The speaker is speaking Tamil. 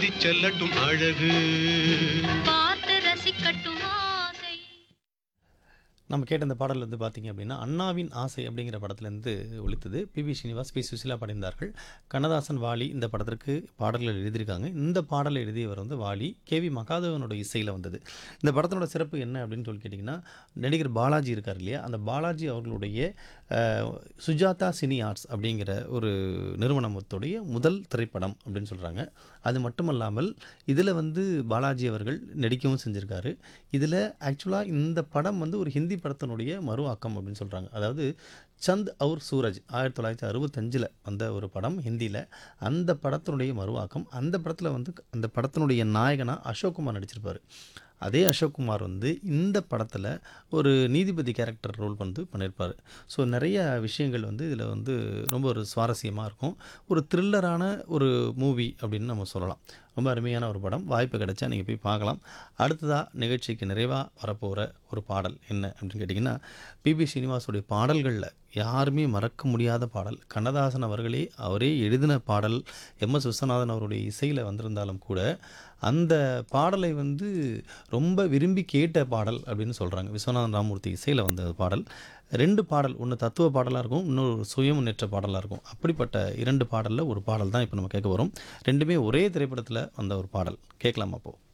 கூட்டிச் செல்லட்டும் அழகு பார்த்து ரசிக்கட்டும் ஆசை நம்ம கேட்ட இந்த பாடல் வந்து பார்த்தீங்க அப்படின்னா அண்ணாவின் ஆசை அப்படிங்கிற படத்துலேருந்து ஒழித்தது P V Srinivas P Susheela பாடியிருந்தார்கள் கண்ணதாசன் வாலி இந்த படத்திற்கு பாடல்கள் எழுதியிருக்காங்க இந்த பாடலை எழுதியவர் வந்து வாலி கே வி மகாதேவனோட இசையில் வந்தது இந்த படத்தினோட சிறப்பு என்ன அப்படின்னு சொல்லி கேட்டிங்கன்னா நடிகர் பாலாஜி இருக்கார் இல்லையா அந்த பாலாஜி அவர்களுடைய அஹ், சுஜாதா சினி ஆர்ட்ஸ் அப்படிங்கிற ஒரு நிறுவனத்துடைய முதல் திரைப்படம் அப்படின்னு சொல்கிறாங்க அது மட்டுமல்லாமல் இதில் வந்து பாலாஜி அவர்கள் நடிக்கவும் செஞ்சுருக்காரு இதில் ஆக்சுவலாக இந்த படம் வந்து ஒரு ஹிந்தி படத்தினுடைய மறு ஆக்கம் அப்படின்னு சொல்கிறாங்க அதாவது சந்த் அவுர் சூரஜ் ஆயிரத்தி தொள்ளாயிரத்தி அறுபத்தஞ்சில் வந்த ஒரு படம் ஹிந்தியில் அந்த படத்தினுடைய மறுவாக்கம் அந்த படத்தில் வந்து அந்த படத்தினுடைய நாயகனாக அசோக்குமார் நடிச்சிருப்பார் அதே அசோக்குமார் வந்து இந்த படத்தில் ஒரு நீதிபதி கேரக்டர் ரோல் வந்து பண்ணியிருப்பார் ஸோ நிறைய விஷயங்கள் வந்து இதில் வந்து ரொம்ப ஒரு சுவாரஸ்யமாக இருக்கும் ஒரு த்ரில்லரான ஒரு மூவி அப்படின்னு நம்ம சொல்லலாம் ரொம்ப அருமையான ஒரு படம் வாய்ப்பு கிடைச்சா நீங்கள் போய் பார்க்கலாம் அடுத்ததாக நிகழ்ச்சிக்கு நிறைவாக வரப்போகிற ஒரு பாடல் என்ன அப்படின்னு கேட்டிங்கன்னா பிபி ஸ்ரீனிவாஸுடைய பாடல்களில் யாருமே மறக்க முடியாத பாடல் கண்ணதாசன் அவர்களே அவரே எழுதின பாடல் எம் எஸ் விஸ்வநாதன் அவருடைய இசையில் வந்திருந்தாலும் கூட அந்த பாடலை வந்து ரொம்ப விரும்பி கேட்ட பாடல் அப்படின்னு சொல்கிறாங்க விஸ்வநாதன் ராமூர்த்தி இசையில் வந்த பாடல் ரெண்டு பாடல் ஒன்று தத்துவ பாடலாக இருக்கும் இன்னொரு சுய முன்னேற்ற பாடலாக இருக்கும் அப்படிப்பட்ட இரண்டு பாடலில் ஒரு பாடல் தான் இப்போ நம்ம கேட்க வரோம் ரெண்டுமே ஒரே திரைப்படத்தில் வந்த ஒரு பாடல் கேட்கலாம் அப்போது